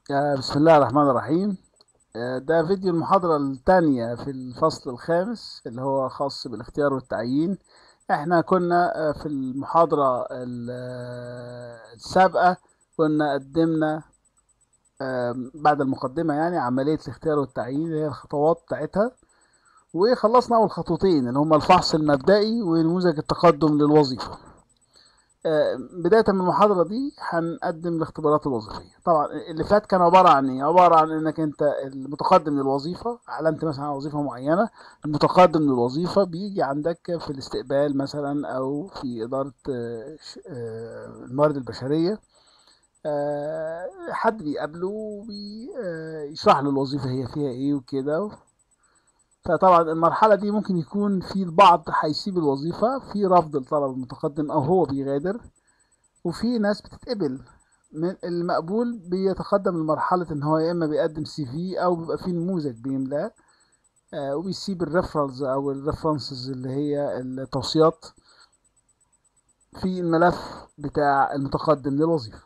آه، بسم الله الرحمن الرحيم آه، ده فيديو المحاضرة الثانية في الفصل الخامس اللي هو خاص بالاختيار والتعيين احنا كنا آه، في المحاضرة ال- آه، السابقة كنا قدمنا آم، بعد المقدمة يعني عملية الاختيار والتعيين اللي هي الخطوات بتاعتها وخلصنا أول خطوتين اللي هما الفحص المبدئي ونموذج التقدم للوظيفة آه، بداية من المحاضرة دي هنقدم الاختبارات الوظيفية طبعا اللي فات كان عبارة عن ايه عبارة عن انك انت المتقدم للوظيفة علمت مثلا على وظيفة معينة المتقدم للوظيفة بيجي عندك في الاستقبال مثلا او في إدارة آه، ش- آه، الموارد البشرية آه، حد بيقابله ويشرح له الوظيفة هي فيها ايه وكده فطبعا المرحلة دي ممكن يكون في البعض هيسيب الوظيفة في رفض الطلب المتقدم أو هو بيغادر وفي ناس بتتقبل من المقبول بيتقدم لمرحلة إن هو يا إما بيقدم سي في أو بيبقى في نموذج بيملاه آه، وبيسيب الريفرنس أو الريفرنسز اللي هي التوصيات في الملف بتاع المتقدم للوظيفة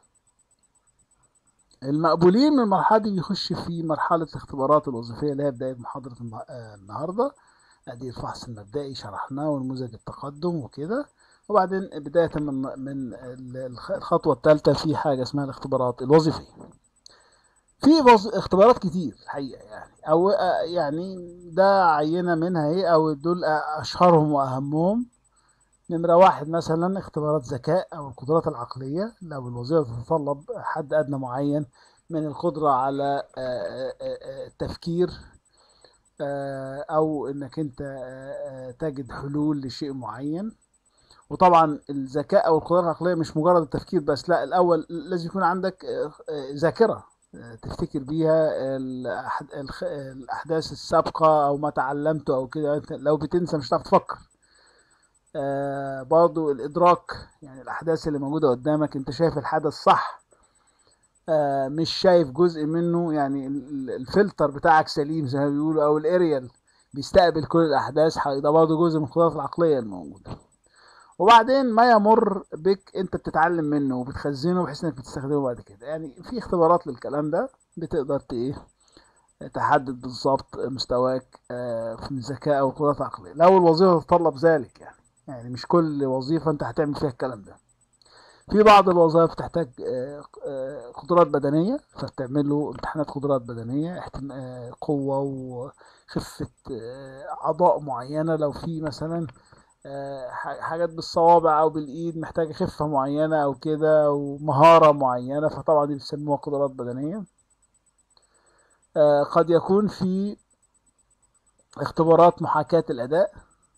المقبولين من المرحلة دي بيخش في مرحلة الاختبارات الوظيفية اللي هي بداية محاضرة النه- آه، النهاردة ادي الفحص المبدئي شرحناه ونموذج التقدم وكده وبعدين بداية من من ال- الخ- الخطوة الثالثة في حاجة اسمها الاختبارات الوظيفية في وظ- اختبارات كتير الحقيقة يعني او آه، يعني ده عينة منها ايه او دول اشهرهم واهمهم نمرة واحد مثلا اختبارات ذكاء او القدرات العقلية لو الوظيفة تتطلب حد ادنى معين من القدرة على آه، آه، آه، التفكير آه، او انك انت آه، آه، تجد حلول لشيء معين وطبعا الذكاء او القدرات العقليه مش مجرد التفكير بس لا الاول لازم يكون عندك آه، آه، ذاكره آه، تفتكر بيها الأح- الخ- الاحداث السابقه او ما تعلمته او كده انت لو بتنسى مش هتعرف تفكر آه، برضو الادراك يعني الاحداث اللي موجوده قدامك انت شايف الحدث صح آه، مش شايف جزء منه يعني ال- ال- الفلتر بتاعك سليم زي ما بيقولوا او الاريال بيستقبل كل الاحداث ح- ده برضه جزء من القدرات العقليه الموجوده وبعدين ما يمر بك انت بتتعلم منه وبتخزنه بحيث انك بتستخدمه بعد كده يعني في اختبارات للكلام ده بتقدر ت- ايه تحدد بالظبط مستواك آه، في الذكاء او القدرات العقليه لو الوظيفه تتطلب ذلك يعني يعني مش كل وظيفه انت هتعمل فيها الكلام ده في بعض الوظائف تحتاج آه، آه، قدرات بدنية فبتعمل له امتحانات قدرات بدنية احتم- آه، قوة وخفة آه، أعضاء معينة لو في مثلا آه، ح- حاجات بالصوابع أو بالإيد محتاجة خفة معينة أو كده ومهارة معينة فطبعا دي بيسموها قدرات بدنية آه، قد يكون في اختبارات محاكاة الأداء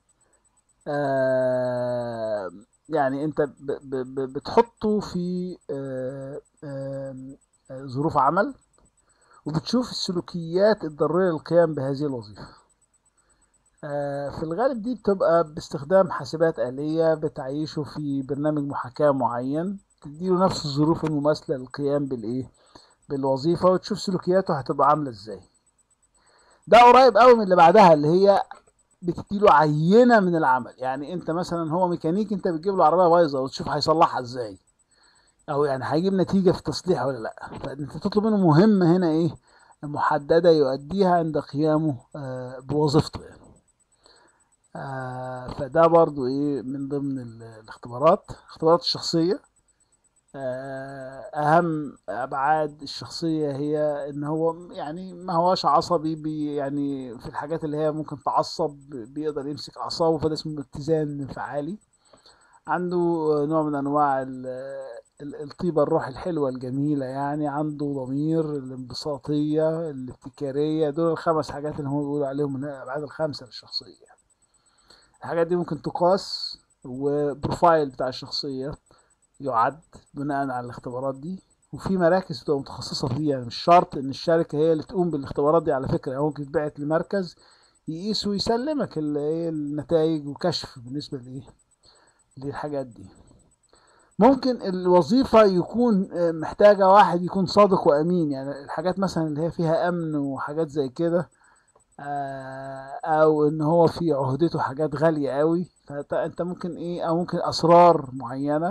آه، يعني انت ب- ب- ب- بتحطه في آه، آم، آه، ظروف عمل وبتشوف السلوكيات الضرورية للقيام بهذه الوظيفة آه، في الغالب دي بتبقى باستخدام حاسبات آلية بتعيشه في برنامج محاكاة معين تديله نفس الظروف المماثلة للقيام بالإيه بالوظيفة وتشوف سلوكياته هتبقى عاملة إزاي ده قريب قوي من اللي بعدها اللي هي بتديله عينة من العمل يعني انت مثلا هو ميكانيك انت بتجيب له عربية بايظة وتشوف هيصلحها ازاي او يعني هيجيب نتيجة في التصليح ولا لا فانت تطلب منه مهمة هنا ايه محددة يؤديها عند قيامه آه، بوظيفته يعني آه، فده برضو ايه من ضمن ال- الاختبارات الاختبارات الشخصية آه، اهم ابعاد الشخصيه هي ان هو يعني ما هواش عصبي بي يعني في الحاجات اللي هي ممكن تعصب بيقدر يمسك اعصابه فده اسمه اتزان انفعالي عنده نوع من انواع ال- ال- الطيبه الروح الحلوه الجميله يعني عنده ضمير الانبساطيه الابتكاريه دول الخمس حاجات اللي هم بيقولوا عليهم من الابعاد الخمسه للشخصيه الحاجات دي ممكن تقاس وبروفايل بتاع الشخصيه يعد بناء على الاختبارات دي وفي مراكز بتبقى متخصصة في دي يعني مش شرط ان الشركة هي اللي تقوم بالاختبارات دي على فكرة يعني ممكن تبعت لمركز يقيس ويسلمك ال- ايه النتائج وكشف بالنسبة لايه للحاجات دي ممكن الوظيفة يكون آه، محتاجة واحد يكون صادق وأمين يعني الحاجات مثلا اللي هي فيها أمن وحاجات زي كده آه، أو إن هو في عهدته حاجات غالية قوي فأنت ممكن إيه أو ممكن أسرار معينة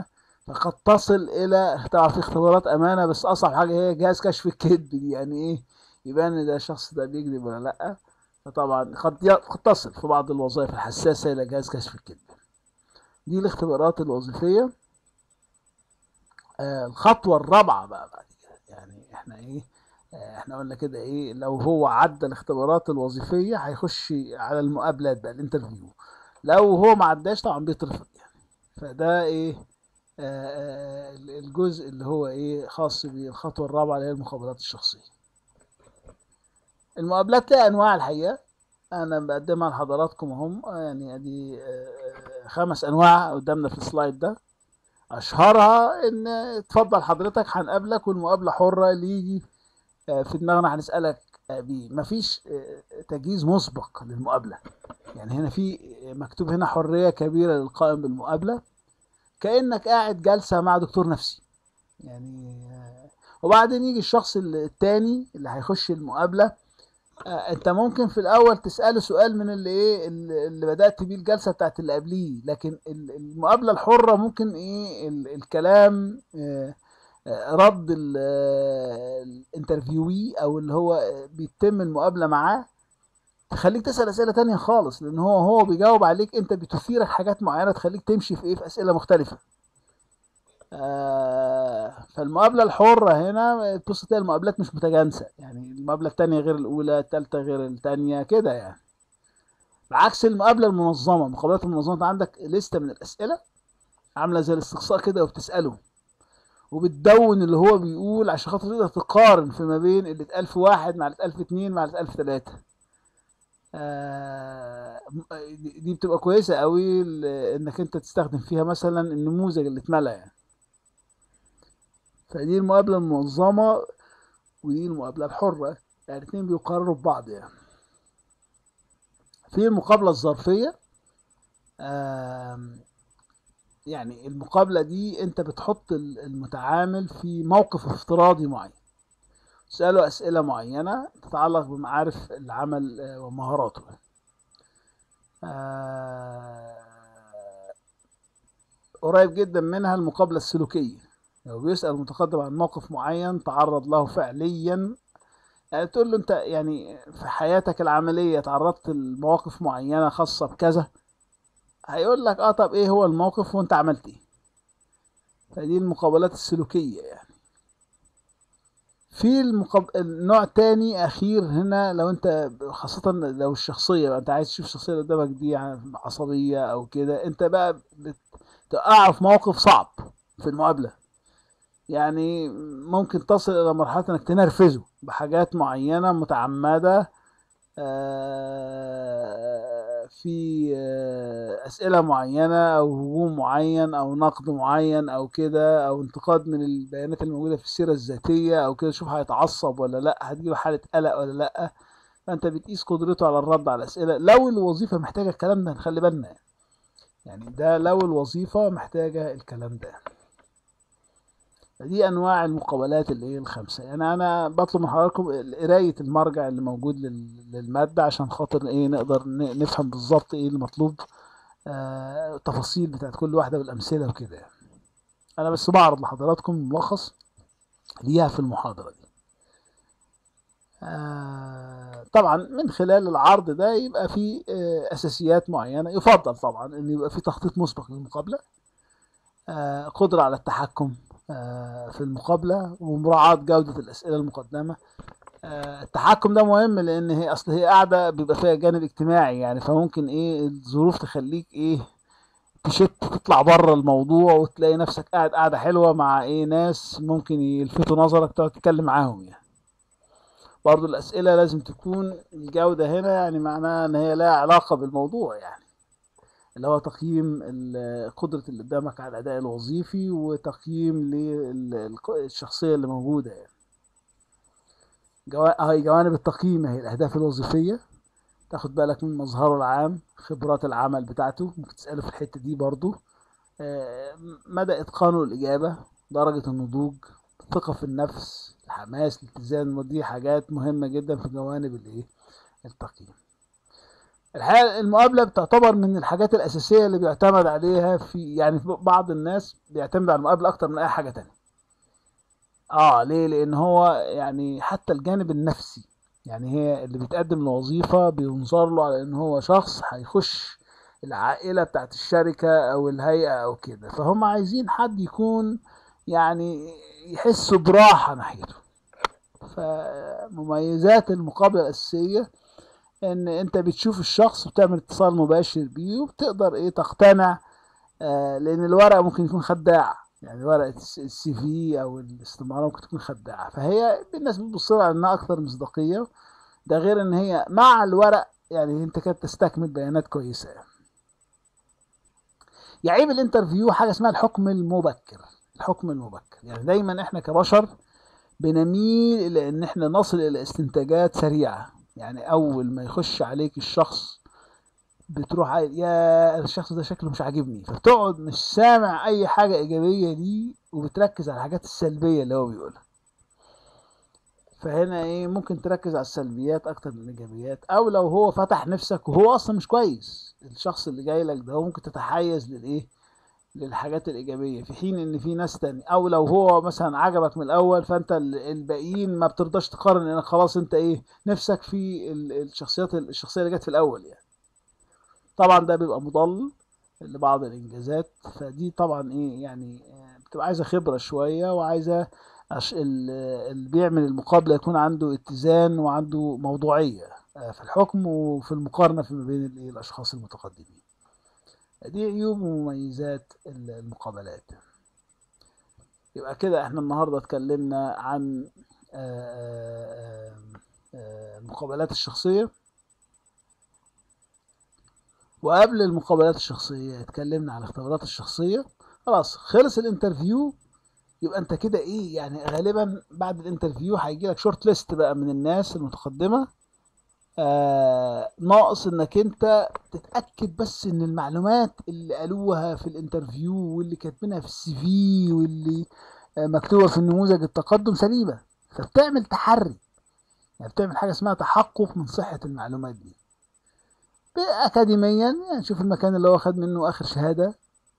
فقد تصل الى طبعا في اختبارات امانه بس اصعب حاجه هي جهاز كشف الكذب دي يعني ايه يبان ان ده الشخص ده بيكذب ولا لا فطبعا قد ي- قد تصل في بعض الوظائف الحساسه الى جهاز كشف الكذب دي الاختبارات الوظيفيه آه الخطوه الرابعه بقى بعد كده يعني احنا ايه آه احنا قلنا كده ايه لو هو عدى الاختبارات الوظيفيه هيخش على المقابلات بقى الانترفيو لو هو ما عداش طبعا بيترفض يعني فده ايه آه، آه، الجزء اللي هو ايه خاص بالخطوه الرابعه اللي هي المخابرات الشخصيه المقابلات لها انواع الحقيقه انا بقدمها لحضراتكم اهم آه، يعني ادي آه، خمس انواع قدامنا في السلايد ده اشهرها ان اتفضل حضرتك هنقابلك والمقابله حره اللي يجي آه، في دماغنا هنسالك آه، بيه مفيش آه، تجهيز مسبق للمقابله يعني هنا في مكتوب هنا حريه كبيره للقائم بالمقابله كانك قاعد جلسه مع دكتور نفسي يعني آه، وبعدين يجي الشخص التاني اللي هيخش المقابله آه، انت ممكن في الاول تساله سؤال من اللي ايه اللي اللي بدات بيه الجلسه بتاعت اللي قبليه لكن ال- المقابله الحره ممكن ايه ال- الكلام آه، آه، رد ال- آه، الانترفيوي او اللي هو آه، بيتم المقابله معاه تخليك تسال اسئله تانية خالص لان هو هو بيجاوب عليك انت بتثيرك حاجات معينه تخليك تمشي في ايه في اسئله مختلفه آه، فالمقابلة الحرة هنا تبص تلاقي المقابلات مش متجانسة يعني المقابلة التانية غير الأولى التالتة غير التانية كده يعني بعكس المقابلة المنظمة المقابلات المنظمة انت عندك لستة من الأسئلة عاملة زي الاستقصاء كده وبتسأله وبتدون اللي هو بيقول عشان خاطر تقدر تقارن فيما بين اللي اتقال في واحد مع اللي اتقال في اتنين مع اللي اتقال في تلاتة آه، دي دي بتبقى كويسة قوي ل- انك انت تستخدم فيها مثلا النموذج اللي اتملى يعني فدي المقابلة المنظمة ودي المقابلة الحرة يعني الاتنين بيقرروا ببعض يعني في المقابلة الظرفية آم، يعني المقابلة دي انت بتحط ال- المتعامل في موقف افتراضي معين تسأله أسئلة معينة تتعلق بمعارف العمل آه، ومهاراته آه، قريب جدا منها المقابلة السلوكية لو بيسأل المتقدم عن موقف معين تعرض له فعليا يعني تقول له انت يعني في حياتك العملية تعرضت لمواقف معينة خاصة بكذا هيقول لك اه طب ايه هو الموقف وانت عملت ايه فدي المقابلات السلوكية يعني في المقاب... النوع تاني اخير هنا لو انت خاصة لو الشخصية انت عايز تشوف الشخصية اللي قدامك دي يعني عصبية او كده انت بقى بتقعه في موقف صعب في المقابلة يعني ممكن تصل الى مرحلة انك تنرفزه بحاجات معينة متعمدة آه، في آه، أسئلة معينة أو هجوم معين أو نقد معين أو كده أو انتقاد من البيانات الموجودة في السيرة الذاتية أو كده شوف هيتعصب ولا لأ هتجيله حالة قلق ولا لأ فأنت بتقيس قدرته على الرد على الأسئلة لو الوظيفة محتاجة الكلام ده نخلي بالنا يعني. يعني ده لو الوظيفة محتاجة الكلام ده دي انواع المقابلات اللي هي الخمسه يعني انا بطلب من حضراتكم قرايه المرجع اللي موجود لل- للماده عشان خاطر ايه نقدر ن- نفهم بالظبط ايه المطلوب آه التفاصيل بتاعت كل واحده والامثله وكده يعني. انا بس بعرض لحضراتكم ملخص ليها في المحاضره دي آه طبعا من خلال العرض ده يبقى في آه اساسيات معينه يفضل طبعا ان يبقى في تخطيط مسبق للمقابله آه، قدرة على التحكم آه، في المقابلة ومراعاة جودة الأسئلة المقدمة آه، التحكم ده مهم لأن هي أصل هي قاعدة بيبقى فيها جانب اجتماعي يعني فممكن إيه الظروف تخليك إيه تشت تطلع بره الموضوع وتلاقي نفسك قاعد قاعدة حلوة مع إيه ناس ممكن يلفتوا نظرك تقعد تتكلم معاهم يعني برضو الأسئلة لازم تكون الجودة هنا يعني معناها إن هي لها علاقة بالموضوع يعني اللي هو تقييم ال- قدرة اللي قدامك على الأداء الوظيفي وتقييم للشخصية اللي موجودة يعني جوا- هاي جوانب التقييم هي الأهداف الوظيفية تاخد بالك من مظهره العام خبرات العمل بتاعته ممكن تسأله في الحتة دي برضو آه، مدى إتقانه الإجابة درجة النضوج الثقة في النفس الحماس الالتزام دي حاجات مهمة جدا في جوانب الإيه التقييم الحقيقة المقابلة بتعتبر من الحاجات الأساسية اللي بيعتمد عليها في يعني في بعض الناس بيعتمد على المقابلة أكتر من أي حاجة تانية. اه ليه؟ لأن هو يعني حتى الجانب النفسي يعني هي اللي بيتقدم لوظيفة بينظر له على إن هو شخص هيخش العائلة بتاعت الشركة أو الهيئة أو كده فهم عايزين حد يكون يعني يحس براحة ناحيته. فمميزات المقابلة الأساسية ان انت بتشوف الشخص وبتعمل اتصال مباشر بيه وبتقدر ايه تقتنع آه لان الورقه ممكن يكون خداع يعني ورقه السي في او الاستماره ممكن تكون خداعه فهي الناس بتبص لها انها اكثر مصداقيه ده غير ان هي مع الورق يعني انت كده تستكمل بيانات كويسه يعني. يعيب الانترفيو حاجه اسمها الحكم المبكر الحكم المبكر يعني دايما احنا كبشر بنميل الى ان احنا نصل الى استنتاجات سريعه يعني اول ما يخش عليك الشخص بتروح عايز يا الشخص ده شكله مش عاجبني فبتقعد مش سامع اي حاجه ايجابيه ليه وبتركز على الحاجات السلبيه اللي هو بيقولها فهنا ايه ممكن تركز على السلبيات اكتر من الايجابيات او لو هو فتح نفسك وهو اصلا مش كويس الشخص اللي جاي لك ده هو ممكن تتحيز للايه للحاجات الإيجابية في حين إن في ناس تاني أو لو هو مثلا عجبك من الأول فأنت الباقيين ما بترضاش تقارن لأنك خلاص أنت إيه نفسك في الشخصيات الشخصية اللي جت في الأول يعني طبعا ده بيبقى مضل لبعض الإنجازات فدي طبعا إيه يعني بتبقى عايزة خبرة شوية وعايزة اللي بيعمل المقابلة يكون عنده اتزان وعنده موضوعية في الحكم وفي المقارنة فيما بين الأشخاص المتقدمين دي عيوب ومميزات المقابلات يبقى كده احنا النهاردة اتكلمنا عن المقابلات الشخصية وقبل المقابلات الشخصية اتكلمنا عن الاختبارات الشخصية خلاص خلص الانترفيو يبقى انت كده ايه يعني غالبا بعد الانترفيو هيجي لك شورت ليست بقى من الناس المتقدمة آه ناقص انك انت تتاكد بس ان المعلومات اللي قالوها في الانترفيو واللي كاتبينها في السي في واللي آه مكتوبه في النموذج التقدم سليمه فبتعمل تحري يعني بتعمل حاجه اسمها تحقق من صحه المعلومات دي اكاديميا يعني شوف المكان اللي هو خد منه اخر شهاده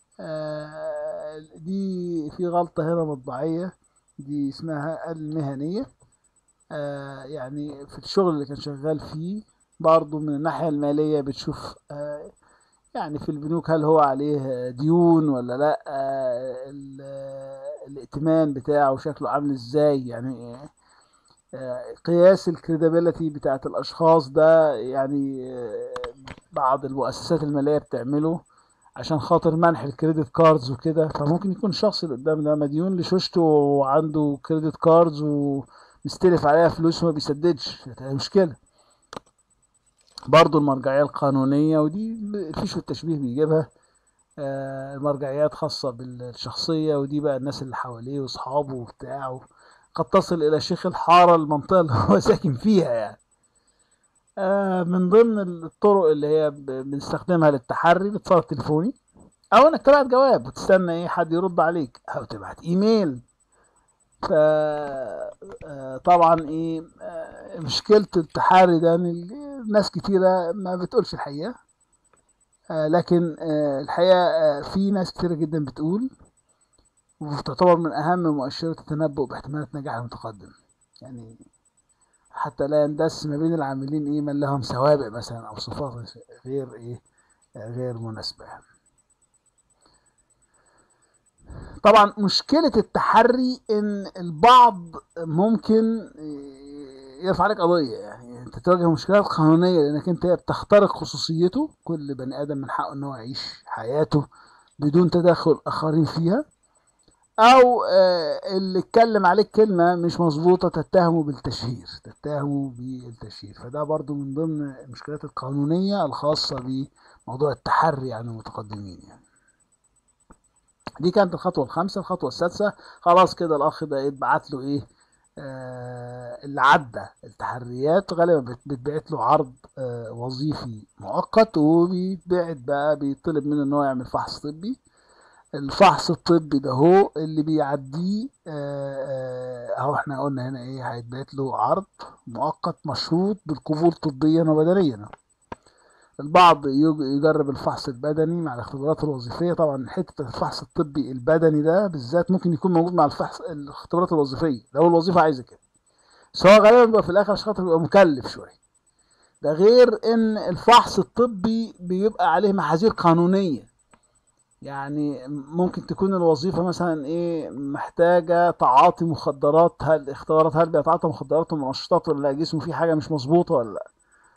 آه دي في غلطه هنا مطبعيه دي اسمها المهنيه آه يعني في الشغل اللي كان شغال فيه برضه من الناحية المالية بتشوف آه يعني في البنوك هل هو عليه ديون ولا لا آه الائتمان بتاعه شكله عامل ازاي يعني قياس الكريديبيليتي بتاعت الاشخاص ده يعني بعض المؤسسات المالية بتعمله عشان خاطر منح الكريدت كاردز وكده فممكن يكون الشخص اللي قدام ده مديون لشوشته وعنده كريدت كاردز و مستلف عليها فلوس وما بيسددش مشكلة برضو المرجعية القانونية ودي الفيش والتشبيه بيجيبها آه المرجعيات خاصة بالشخصية ودي بقى الناس اللي حواليه واصحابه وبتاع قد تصل إلى شيخ الحارة المنطقة اللي هو ساكن فيها يعني آه من ضمن الطرق اللي هي بنستخدمها للتحري الاتصال التليفوني أو إنك تبعت جواب وتستنى إيه حد يرد عليك أو تبعت إيميل ف طبعا ايه مشكلة التحري ده ان الناس كتيرة ما بتقولش الحقيقة لكن الحقيقة في ناس كتيرة جدا بتقول وتعتبر من أهم مؤشرات التنبؤ باحتمالات نجاح المتقدم يعني حتى لا يندس ما بين العاملين ايه من لهم سوابق مثلا او صفات غير ايه غير مناسبة طبعا مشكلة التحري ان البعض ممكن يرفع عليك قضية يعني انت تواجه مشكلات قانونية لانك انت بتخترق خصوصيته كل بني ادم من حقه ان هو يعيش حياته بدون تدخل اخرين فيها او اللي اتكلم عليك كلمة مش مظبوطة تتهمه بالتشهير تتهمه بالتشهير فده برضو من ضمن المشكلات القانونية الخاصة بموضوع التحري عن المتقدمين يعني دي كانت الخطوة الخامسة الخطوة السادسة خلاص كده الأخ ده يتبعت له إيه آه اللي عدى التحريات غالبا بتبعت له عرض آه وظيفي مؤقت وبيتبعت بقى بيطلب منه إن هو يعمل فحص طبي الفحص الطبي ده هو اللي بيعديه اهو احنا قلنا هنا ايه هيتبعت له عرض مؤقت مشروط بالقبول طبيا وبدنيا البعض يج- يجرب الفحص البدني مع الاختبارات الوظيفية طبعا حتة الفحص الطبي البدني ده بالذات ممكن يكون موجود مع الفحص الاختبارات الوظيفية لو الوظيفة عايزة كده بس هو غالبا بيبقى في الآخر عشان خاطر بيبقى مكلف شوية ده غير إن الفحص الطبي بيبقى عليه محاذير قانونية يعني ممكن تكون الوظيفة مثلا ايه محتاجة تعاطي مخدرات هل اختبارات هل بيتعاطى مخدرات ومنشطات ولا لا جسمه فيه حاجة مش مظبوطة ولا لا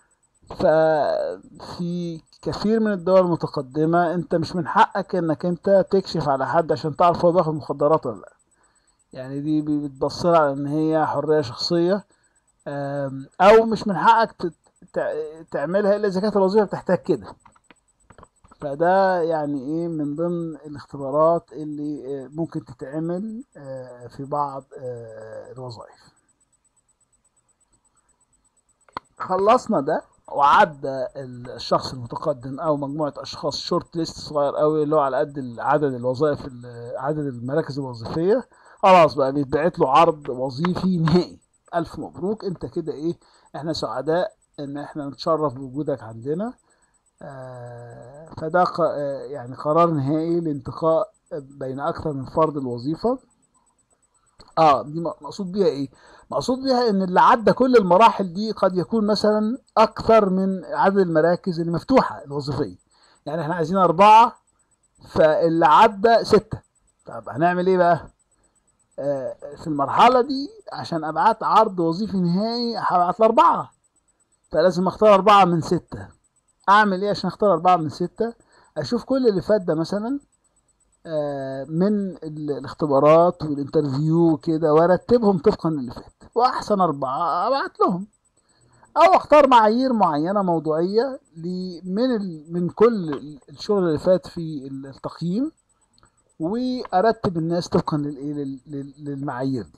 ففي كثير من الدول المتقدمة انت مش من حقك انك انت تكشف على حد عشان تعرف هو بياخد مخدرات ولا لا يعني دي بتبصر على ان هي حرية شخصية أم، او مش من حقك تت- تع- تعملها الا اذا كانت الوظيفة بتحتاج كده فده يعني ايه من ضمن الاختبارات اللي آه، ممكن تتعمل آه، في بعض آه، الوظائف خلصنا ده وعدى الشخص المتقدم او مجموعه اشخاص شورت ليست صغير قوي اللي هو على قد عدد الوظائف ال- عدد المراكز الوظيفيه خلاص بقى بيتبعت له عرض وظيفي نهائي الف مبروك انت كده ايه احنا سعداء ان احنا نتشرف بوجودك عندنا آه، فده ق- آه، يعني قرار نهائي لانتقاء بين اكثر من فرد الوظيفه اه دي م- مقصود بيها ايه مقصود بيها ان اللي عدى كل المراحل دي قد يكون مثلا اكثر من عدد المراكز اللي مفتوحه الوظيفيه يعني احنا عايزين اربعه فاللي عدى سته طب هنعمل ايه بقى آه في المرحله دي عشان ابعت عرض وظيفي نهائي هبعت لاربعه فلازم اختار اربعه من سته اعمل ايه عشان اختار اربعه من سته اشوف كل اللي فات ده مثلا آه، من ال- الاختبارات والانترفيو وكده وارتبهم طبقا للي فات واحسن اربعه ابعت لهم او اختار معايير معينه موضوعيه ل- من ال- من كل ال- الشغل اللي فات في التقييم وارتب الناس طبقا للايه لل- لل- للمعايير دي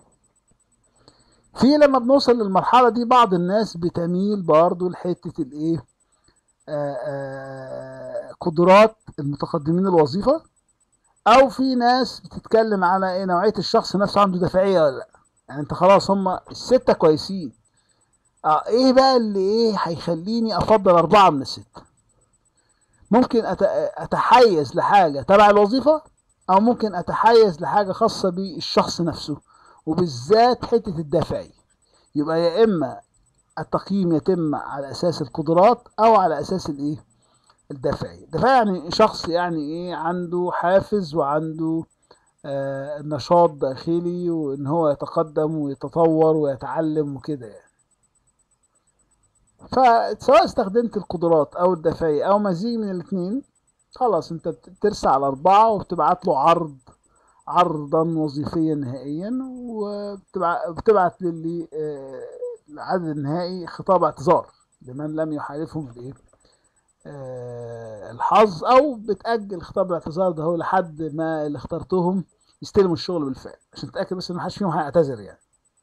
في لما بنوصل للمرحله دي بعض الناس بتميل برضه لحته الايه آه، آه، قدرات المتقدمين الوظيفه او في ناس بتتكلم على ايه نوعيه الشخص نفسه عنده دافعيه ولا لا يعني انت خلاص هم السته كويسين اه ايه بقى اللي ايه هيخليني افضل اربعه من السته ممكن أت- اتحيز لحاجه تبع الوظيفه او ممكن اتحيز لحاجه خاصه بالشخص نفسه وبالذات حته الدافعيه يبقى يا اما التقييم يتم على اساس القدرات او على اساس الايه الدافعيه الدافعيه يعني شخص يعني ايه عنده حافز وعنده آه نشاط داخلي وان هو يتقدم ويتطور ويتعلم وكده يعني فسواء استخدمت القدرات او الدافعيه او مزيج من الاثنين خلاص انت بت- بترسى على اربعه وبتبعت له عرض عرضا وظيفيا نهائيا وبتبعت للي آه، العدد النهائي خطاب اعتذار لمن لم يحالفهم الايه آه، الحظ او بتاجل خطاب الاعتذار ده هو لحد ما اللي اخترتهم يستلموا الشغل بالفعل عشان تتاكد بس ان محدش فيهم هيعتذر يعني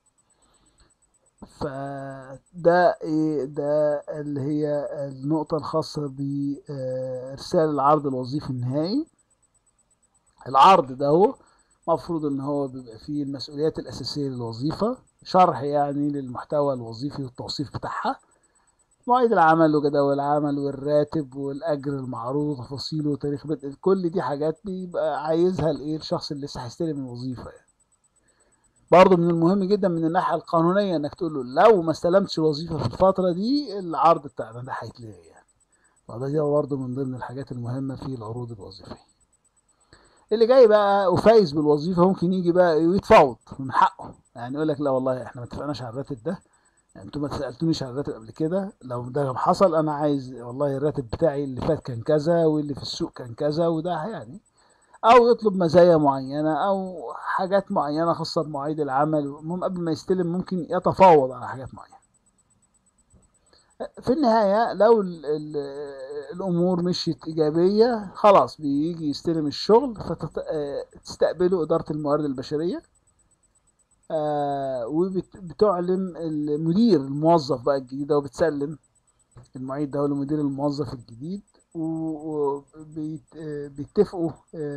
فده ايه ده اللي هي النقطة الخاصة بإرسال العرض الوظيفي النهائي العرض ده هو مفروض ان هو بيبقى فيه المسؤوليات الأساسية للوظيفة شرح يعني للمحتوى الوظيفي والتوصيف بتاعها مواعيد العمل وجدول العمل والراتب والأجر المعروض وتفاصيله وتاريخ بدء كل دي حاجات بيبقى عايزها الايه الشخص اللي لسه هيستلم الوظيفة يعني. برضه من المهم جدا من الناحية القانونية انك تقول له لو ما استلمتش الوظيفة في الفترة دي العرض بتاعنا ده هيتلغي يعني وده دي برضه من ضمن الحاجات المهمة في العروض الوظيفية اللي جاي بقى وفايز بالوظيفة ممكن يجي بقى ويتفاوض من حقه يعني يقول لك لا والله احنا ما اتفقناش على الراتب ده يعني انتوا ما سالتونيش على الراتب قبل كده لو ده حصل انا عايز والله الراتب بتاعي اللي فات كان كذا واللي في السوق كان كذا وده يعني او يطلب مزايا معينه او حاجات معينه خاصه بمواعيد العمل المهم قبل ما يستلم ممكن يتفاوض على حاجات معينه في النهايه لو ال ال الامور مشيت ايجابيه خلاص بيجي يستلم الشغل فتستقبله اداره الموارد البشريه آه وبتعلم المدير الموظف بقى الجديد ده وبتسلم المعيد ده هو لمدير الموظف الجديد وبيتفقوا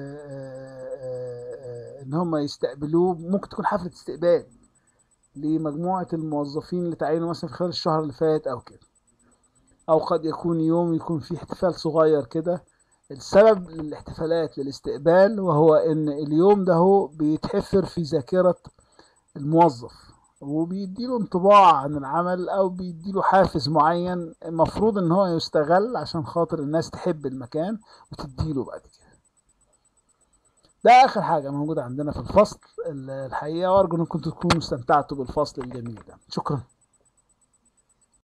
ان هم يستقبلوه ممكن تكون حفلة استقبال لمجموعة الموظفين اللي تعينوا مثلا في خلال الشهر اللي فات او كده او قد يكون يوم يكون فيه احتفال صغير كده السبب للاحتفالات للاستقبال وهو ان اليوم ده هو بيتحفر في ذاكرة الموظف وبيديله انطباع عن العمل او بيديله حافز معين المفروض ان هو يستغل عشان خاطر الناس تحب المكان وتديله بعد كده ده اخر حاجة موجودة عندنا في الفصل الحقيقة وارجو انكم تكونوا استمتعتوا بالفصل الجميل ده شكرا